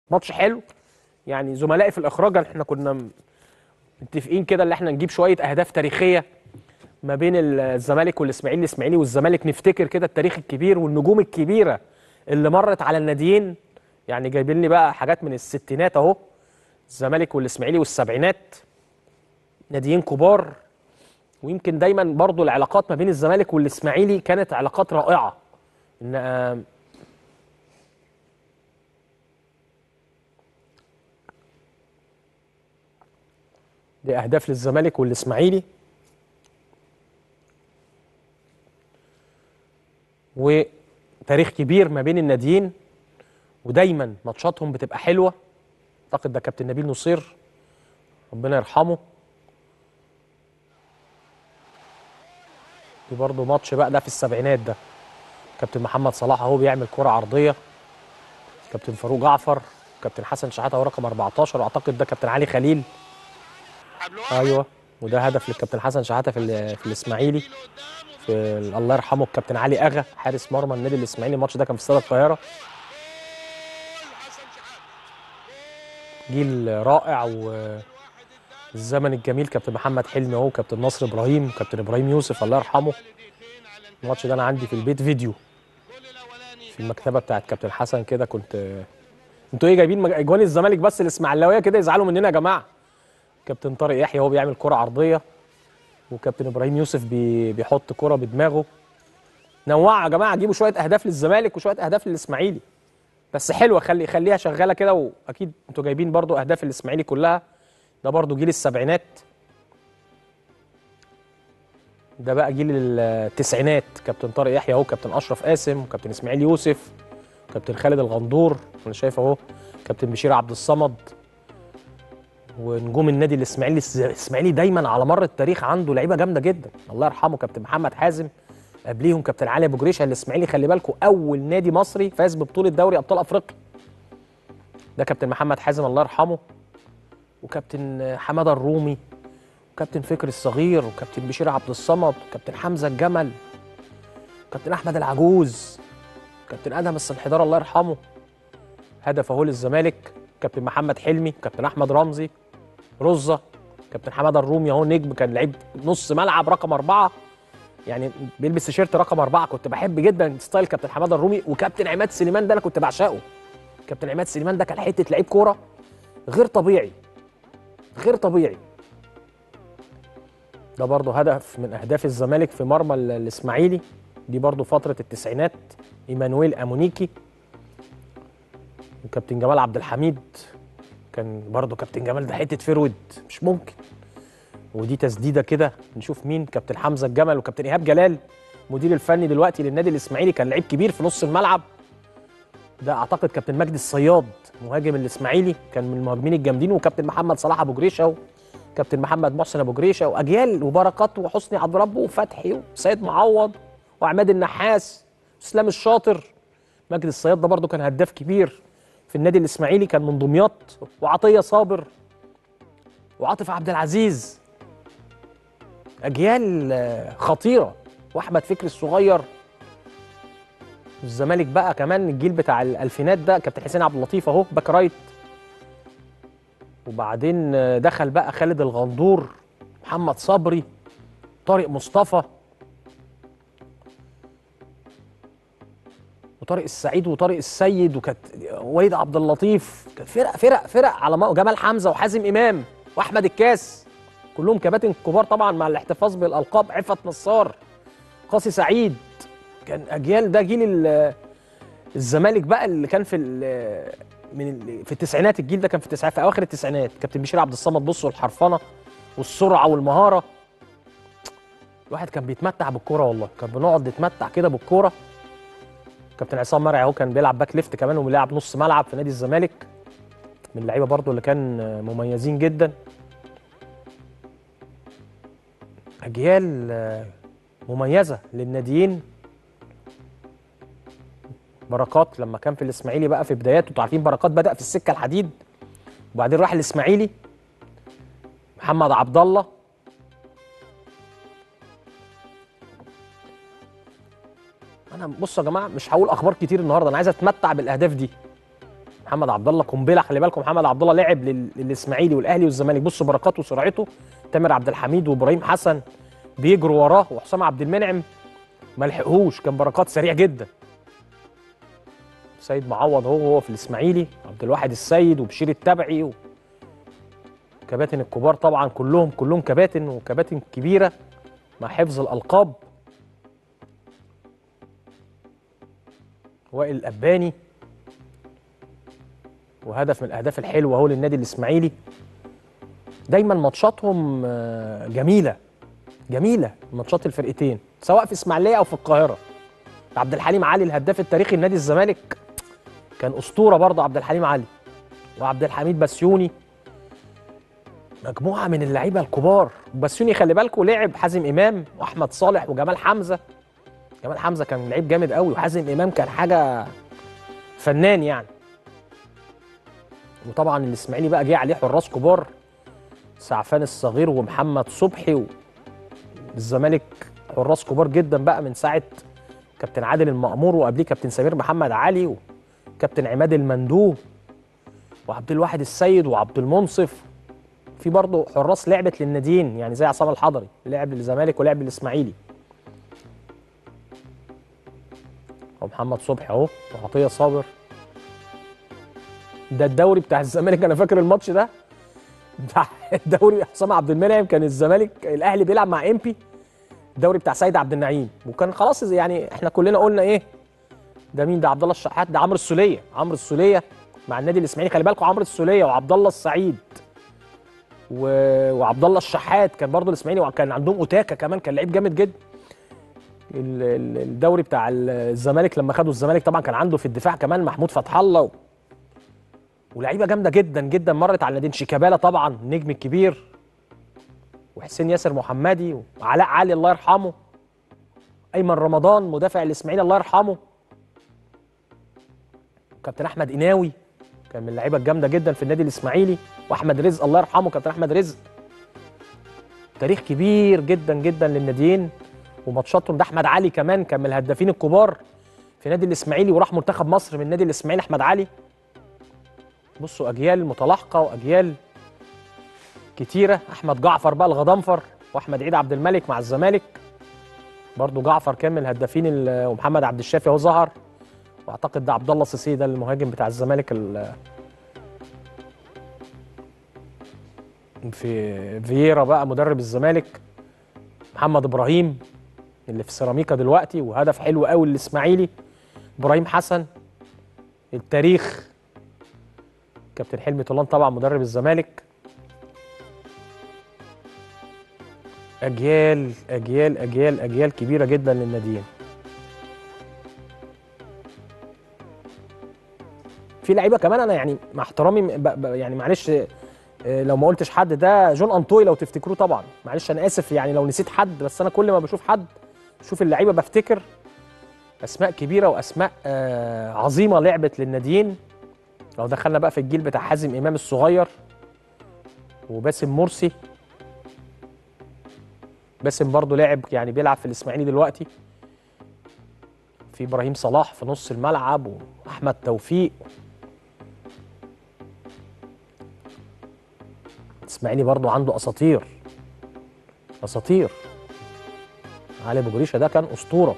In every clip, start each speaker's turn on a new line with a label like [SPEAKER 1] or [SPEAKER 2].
[SPEAKER 1] ماتش حلو يعني زملائي في الاخراج احنا كنا م- متفقين كده اللي احنا نجيب شويه اهداف تاريخيه ما بين ال- الزمالك والاسماعيلي الاسماعيلي والزمالك نفتكر كده التاريخ الكبير والنجوم الكبيره اللي مرت على الناديين يعني جايبين لي بقى حاجات من الستينات اهو الزمالك والاسماعيلي والسبعينات ناديين كبار ويمكن دايما برضو العلاقات ما بين الزمالك والاسماعيلي كانت علاقات رائعه ان آه، دي اهداف للزمالك والاسماعيلي وتاريخ كبير ما بين الناديين ودايما ماتشاتهم بتبقى حلوه اعتقد ده كابتن نبيل نصير ربنا يرحمه دي برضه ماتش بقى ده في السبعينات ده كابتن محمد صلاح اهو بيعمل كرة عرضية كابتن فاروق جعفر كابتن حسن شحاتة هو رقم 14 واعتقد ده كابتن علي خليل ايوه وده هدف للكابتن حسن شحاتة في ال- في الاسماعيلي في ال- الله يرحمه الكابتن علي اغا حارس مرمى النادي الاسماعيلي الماتش ده كان في استاد القاهرة جيل رائع والزمن الجميل كابتن محمد حلمي اهو كابتن نصر ابراهيم كابتن ابراهيم يوسف الله يرحمه الماتش ده انا عندي في البيت فيديو في المكتبه بتاعت كابتن حسن كده كنت انتوا ايه جايبين مج- اجوان الزمالك بس الاسماعيلاويه كده يزعلوا مننا يا جماعه كابتن طارق يحيى هو بيعمل كره عرضيه وكابتن ابراهيم يوسف بي... بيحط كره بدماغه نوعوا يا جماعه جيبوا شويه اهداف للزمالك وشويه اهداف للاسماعيلي بس حلوه خلي خليها شغاله كده واكيد انتوا جايبين برضو اهداف الاسماعيلي كلها ده برضو جيل السبعينات ده بقى جيل التسعينات كابتن طارق يحيى اهو كابتن اشرف قاسم وكابتن اسماعيل يوسف كابتن خالد الغندور انا شايف اهو كابتن بشير عبد الصمد ونجوم النادي الاسماعيلي الاسماعيلي دايما على مر التاريخ عنده لعيبه جامده جدا الله يرحمه كابتن محمد حازم قبليهم كابتن علي ابو جريشه الاسماعيلي خلي بالكم اول نادي مصري فاز ببطوله دوري ابطال افريقيا ده كابتن محمد حازم الله يرحمه وكابتن حماده الرومي وكابتن فكري الصغير وكابتن بشير عبد الصمد وكابتن حمزه الجمل كابتن احمد العجوز كابتن ادهم السنحدار الله يرحمه هدف اهو للزمالك كابتن محمد حلمي كابتن احمد رمزي رزه كابتن حماده الرومي اهو نجم كان لعيب نص ملعب رقم اربعه يعني بيلبس تيشيرت رقم اربعه كنت بحب جدا ستايل كابتن حماده الرومي وكابتن عماد سليمان ده انا كنت بعشقه كابتن عماد سليمان ده كان حته لعيب كوره غير طبيعي غير طبيعي ده برضه هدف من اهداف الزمالك في مرمى ال- الاسماعيلي دي برضه فتره التسعينات ايمانويل امونيكي وكابتن جمال عبد الحميد كان برضه كابتن جمال ده حته فرود مش ممكن ودي تسديده كده نشوف مين كابتن حمزه الجمل وكابتن ايهاب جلال مدير الفني دلوقتي للنادي الاسماعيلي كان لعيب كبير في نص الملعب ده اعتقد كابتن مجدي الصياد مهاجم الاسماعيلي كان من المهاجمين الجامدين وكابتن محمد صلاح ابو جريشه كابتن محمد محسن ابو جريشه واجيال وبركات وحسني عبد ربه وفتحي وسيد معوض وعماد النحاس واسلام الشاطر مجدي الصياد ده برضه كان هداف كبير في النادي الاسماعيلي كان من دمياط وعطيه صابر وعاطف عبد العزيز اجيال آه، خطيره واحمد فكري الصغير الزمالك بقى كمان الجيل بتاع الالفينات ده كابتن حسين عبد اللطيف اهو باك رايت وبعدين آه، دخل بقى خالد الغندور محمد صبري طارق مصطفى وطارق السعيد وطارق السيد وكانت وليد عبد اللطيف كانت فرق فرق فرق على ما جمال حمزه وحازم امام واحمد الكاس كلهم كباتن كبار طبعا مع الاحتفاظ بالالقاب عفت نصار قاسي سعيد كان اجيال ده جيل ال- الزمالك بقى اللي كان في ال- من ال- في التسعينات الجيل ده كان في التسعينات في اواخر التسعينات كابتن بشير عبد الصمد بصوا الحرفنه والسرعه والمهاره الواحد كان بيتمتع بالكوره والله كان بنقعد نتمتع كده بالكوره كابتن عصام مرعي اهو كان بيلعب باك ليفت كمان وبيلعب نص ملعب في نادي الزمالك من اللعيبه برضو اللي كان مميزين جدا اجيال آه، مميزه للناديين بركات لما كان في الاسماعيلي بقى في بداياته انتوا عارفين بركات بدا في السكه الحديد وبعدين راح الاسماعيلي محمد عبد الله انا بصوا يا جماعه مش هقول اخبار كتير النهارده انا عايز اتمتع بالاهداف دي محمد عبد الله قنبله خلي بالكم محمد عبد الله لعب لل- للاسماعيلي والاهلي والزمالك بصوا بركاته وسرعته تامر عبد الحميد وابراهيم حسن بيجروا وراه وحسام عبد المنعم ما لحقهوش كان بركات سريع جدا سيد معوض هو هو في الاسماعيلي عبد الواحد السيد وبشير التبعي و... كباتن الكبار طبعا كلهم كلهم كباتن وكباتن كبيره مع حفظ الالقاب وائل الاباني وهدف من الاهداف الحلوه اهو للنادي الاسماعيلي دايما ماتشاتهم آه، جميله جميله ماتشات الفرقتين سواء في اسماعيليه او في القاهره عبد الحليم علي الهداف التاريخي لنادي الزمالك كان اسطوره برضه عبد الحليم علي وعبد الحميد بسيوني مجموعه من اللعيبه الكبار بسيوني خلي بالكم لعب حازم امام واحمد صالح وجمال حمزه جمال حمزه كان لعيب جامد قوي وحازم امام كان حاجه فنان يعني وطبعا الاسماعيلي بقى جه عليه حراس كبار سعفان الصغير ومحمد صبحي و... الزمالك حراس كبار جدا بقى من ساعه كابتن عادل المأمور وقبليه كابتن سمير محمد علي وكابتن عماد المندوب وعبد الواحد السيد وعبد المنصف في برضه حراس لعبت للناديين يعني زي عصام الحضري لعب للزمالك ولعب للاسماعيلي ومحمد صبحي اهو وعطيه صابر ده الدوري بتاع الزمالك انا فاكر الماتش ده بتاع الدوري حسام عبد المنعم كان الزمالك الاهلي بيلعب مع امبي الدوري بتاع سيد عبد النعيم وكان خلاص يعني احنا كلنا قلنا ايه ده مين ده عبد الله الشحات ده عمرو السوليه عمرو السوليه مع النادي الاسماعيلي خلي بالكم عمرو السوليه وعبد الله السعيد و... وعبد الله الشحات كان برضه الاسماعيلي وكان عندهم اوتاكا كمان كان لعيب جامد جدا ال- ال- الدوري بتاع الزمالك لما خدوا الزمالك طبعا كان عنده في الدفاع كمان محمود فتح الله و... ولعيبه جامده جدا جدا مرت على نادين شيكابالا طبعا النجم الكبير وحسين ياسر محمدي وعلاء علي الله يرحمه ايمن رمضان مدافع الاسماعيلي الله يرحمه كابتن احمد قناوي كان من اللعيبه الجامده جدا في النادي الاسماعيلي واحمد رزق الله يرحمه كابتن احمد رزق تاريخ كبير جدا جدا للناديين وماتشاتهم ده احمد علي كمان كان من الهدافين الكبار في نادي الاسماعيلي وراح منتخب مصر من نادي الاسماعيلي احمد علي بصوا اجيال متلاحقه واجيال كتيره احمد جعفر بقى الغضنفر واحمد عيد عبد الملك مع الزمالك برضو جعفر كان من الهدافين ال- ومحمد عبد الشافي اهو ظهر واعتقد ده عبد الله السيسي ده المهاجم بتاع الزمالك ال- في فييرا بقى مدرب الزمالك محمد ابراهيم اللي في سيراميكا دلوقتي وهدف حلو قوي للاسماعيلي ابراهيم حسن التاريخ كابتن حلمي طولان طبعا مدرب الزمالك اجيال اجيال اجيال اجيال كبيره جدا للناديين في لعيبه كمان انا يعني مع احترامي ب ب يعني معلش آه، لو ما قلتش حد ده جون انطوي لو تفتكروه طبعا معلش انا اسف يعني لو نسيت حد بس انا كل ما بشوف حد شوف اللعيبه بفتكر اسماء كبيره واسماء آه عظيمه لعبت للناديين لو دخلنا بقى في الجيل بتاع حازم امام الصغير وباسم مرسي باسم برضه لعب يعني بيلعب في الاسماعيلي دلوقتي في ابراهيم صلاح في نص الملعب واحمد توفيق الاسماعيلي برضه عنده اساطير اساطير علي ابو جريشه ده كان اسطوره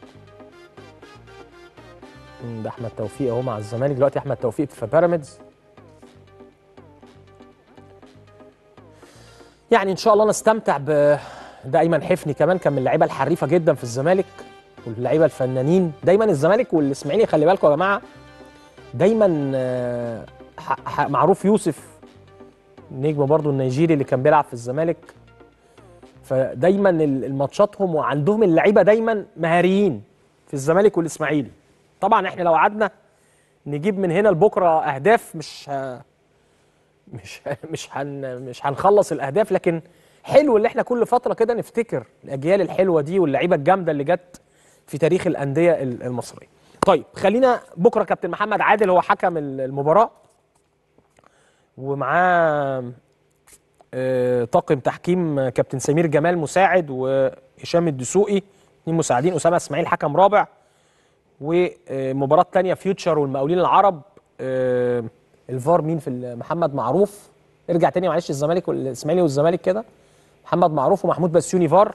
[SPEAKER 1] مم، ده احمد توفيق اهو مع الزمالك دلوقتي احمد توفيق في بيراميدز يعني ان شاء الله نستمتع ب ده ايمن حفني كمان كان من اللعيبه الحريفه جدا في الزمالك واللعيبه الفنانين دايما الزمالك والاسماعيلي خلي بالكم يا جماعه دايما آه، ح- ح- معروف يوسف نجم برضو النيجيري اللي كان بيلعب في الزمالك فدايما ال- الماتشاتهم وعندهم اللعيبه دايما مهاريين في الزمالك والاسماعيلي طبعا احنا لو قعدنا نجيب من هنا لبكره اهداف مش ه... مش ه... مش هن... مش هنخلص الاهداف لكن حلو اللي احنا كل فتره كده نفتكر الاجيال الحلوه دي واللعيبه الجامده اللي جت في تاريخ الانديه ال- المصريه. طيب خلينا بكره كابتن محمد عادل هو حكم ال- المباراه ومعاه آه، طاقم تحكيم كابتن سمير جمال مساعد وهشام الدسوقي اثنين مساعدين اسامه اسماعيل حكم رابع ومباراة تانية فيوتشر والمقاولين العرب آه الفار مين في ال- محمد معروف ارجع تاني معلش الزمالك والاسماعيلي والزمالك كده محمد معروف ومحمود بسيوني فار